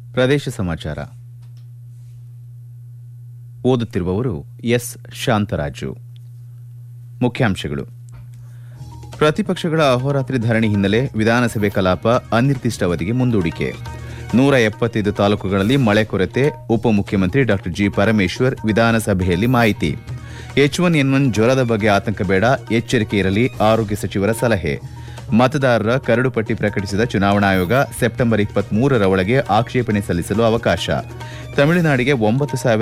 ಪ್ರದೇಶ ಸಮಾಚಾರ ಓದುತ್ತಿರುವವರು ಎಸ್ ಶಾಂತರಾಜು ಮುಖ್ಯಾಂಶಗಳು ಪ್ರತಿಪಕ್ಷಗಳ ಅಹೋರಾತ್ರಿ ಧರಣಿ ಹಿನ್ನೆಲೆ ವಿಧಾನಸಭೆ ಕಲಾಪ ಅನಿರ್ದಿಷ್ಟಾವಧಿಗೆ ಮುಂದೂಡಿಕೆ ನೂರ ಎಪ್ಪತ್ತೈದು ತಾಲೂಕುಗಳಲ್ಲಿ ಮಳೆ ಕೊರತೆ ಉಪಮುಖ್ಯಮಂತ್ರಿ ಡಾ ಜಿ ಪರಮೇಶ್ವರ್ ವಿಧಾನಸಭೆಯಲ್ಲಿ ಮಾಹಿತಿ ಎಚ್ ಒನ್ ಎನ್ ಒನ್ ಜ್ವರದ ಬಗ್ಗೆ ಆತಂಕ ಬೇಡ ಎಚ್ಚರಿಕೆ ಇರಲಿ ಆರೋಗ್ಯ ಸಚಿವರ ಸಲಹೆ ಮತದಾರರ ಕರಡು ಪಟ್ಟಿ ಪ್ರಕಟಿಸಿದ ಚುನಾವಣಾ ಆಯೋಗ ಸೆಪ್ಟೆಂಬರ್ ಇಪ್ಪತ್ಮೂರರ ಒಳಗೆ ಆಕ್ಷೇಪಣೆ ಸಲ್ಲಿಸಲು ಅವಕಾಶ ತಮಿಳುನಾಡಿಗೆ ಒಂಬತ್ತು ಸಾವಿರ